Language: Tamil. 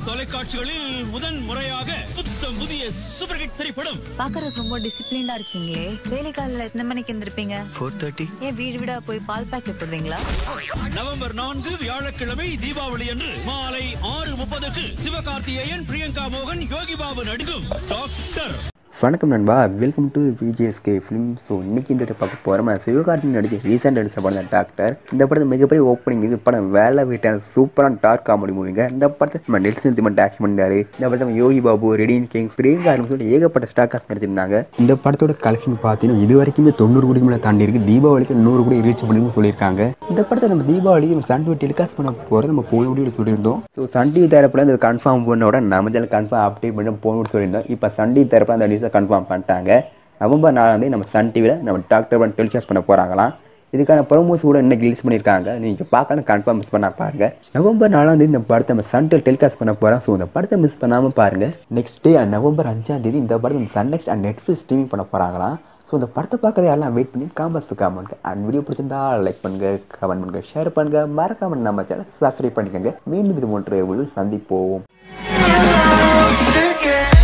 தொலைக்காட்சிகளில் முதன் முறையாக புத்தம் புதிய சூப்பர் ஹிட் திரைப்படம் பாக்குறதுக்கு ரொம்ப டிசிப்ளின்டா இருக்கீங்களே டெய்லி காலையில எத்தனை மணிக்கு எந்திருப்பீங்க ஃபோர் தேர்ட்டி ஏன் வீடு வீடா போய் பால் பாக்கெட் போடுவீங்களா நவம்பர் நான்கு வியாழக்கிழமை தீபாவளி அன்று மாலை ஆறு முப்பதுக்கு சிவகார்த்திகேயன் பிரியங்கா மோகன் யோகி பாபு நடிக்கும் டாக்டர் வணக்கம் நண்பா வெல்கம் டு விஜேஎஸ்கே ஃபிலிம் ஸோ இன்னைக்கு இந்த பார்க்க போகிறோம் சிவகார்த்திகேயன் நடிக்க ரீசெண்ட் நடிச்ச படம் தான் டாக்டர் இந்த படத்து மிகப்பெரிய ஓப்பனிங் இது படம் வேலை வீட்டான சூப்பரான டார்க் காமெடி மூவிங்க இந்த படத்தை நம்ம நெல்சன் திமன் ஆக்ட் பண்ணிருந்தாரு இந்த படத்தை நம்ம யோகி பாபு ரெடின் கிங்ஸ் பிரியங்கா சொல்லிட்டு ஏகப்பட்ட ஸ்டார் காஸ்ட் நடிச்சிருந்தாங்க இந்த படத்தோட கலெக்ஷன் பார்த்தீங்கன்னா இது வரைக்குமே தொண்ணூறு கோடி மேலே தாண்டி இருக்கு தீபாவளிக்கு நூறு கோடி ரீச் பண்ணி சொல்லியிருக்காங்க இந்த படத்தை நம்ம தீபாவளி நம்ம சன் டிவி டெலிகாஸ்ட் பண்ண போகிறது நம்ம போன வீடியோ சொல்லியிருந்தோம் ஸோ சன் டிவி தரப்பில் இந்த கன்ஃபார்ம் பண்ண உடனே நம்ம சேனல் கன்ஃபார்ம் அப்டேட் பண்ணி போன வீடியோ சொல்லியிருந்தோம் இப்போ சன் டிவி தரப்பில் அந்த நியூஸை கன்ஃபார்ம் பண்ணிட்டாங்க நவம்பர் நாலாம் தேதி நம்ம சன் டிவியில் நம்ம டாக்டர் ஒன் டெலிகாஸ்ட் பண்ண போகிறாங்களாம் இதுக்கான ப்ரொமோஸ் கூட இன்னைக்கு ரிலீஸ் பண்ணியிருக்காங்க நீங்கள் பார்க்கலாம் கன்ஃபார்ம் மிஸ் பண்ண பாருங்க நவம்பர் நாலாம் தேதி இந்த படத்தை நம்ம சன் டிவி டெலிகாஸ்ட் பண்ண போகிறோம் ஸோ இந்த படத்தை மிஸ் பண்ணாமல் பாருங்க நெக்ஸ்ட் டே நவம்பர் அஞ்சாம் தேதி இந்த படத்தை நம்ம Sun NXT and Netflix streaming பண்ண போகிறாங்களாம் ஸோ இந்த படத்தை பார்க்கறது யாரெல்லாம் வெயிட் பண்ணி காமெண்ட்ஸ் காமெண்ட் அண்ட் வீடியோ பிடிச்சிருந்தா லைக் பண்ணுங்க கமெண்ட் பண்ணுங்க ஷேர் பண்ணுங்க மறக்காம நம்ம சேனல் சப்ஸ்கிரைப் பண்ணிக்கோங்க மீண்டும் இது போன்ற வீடியோ சந்திப்போம் Stick it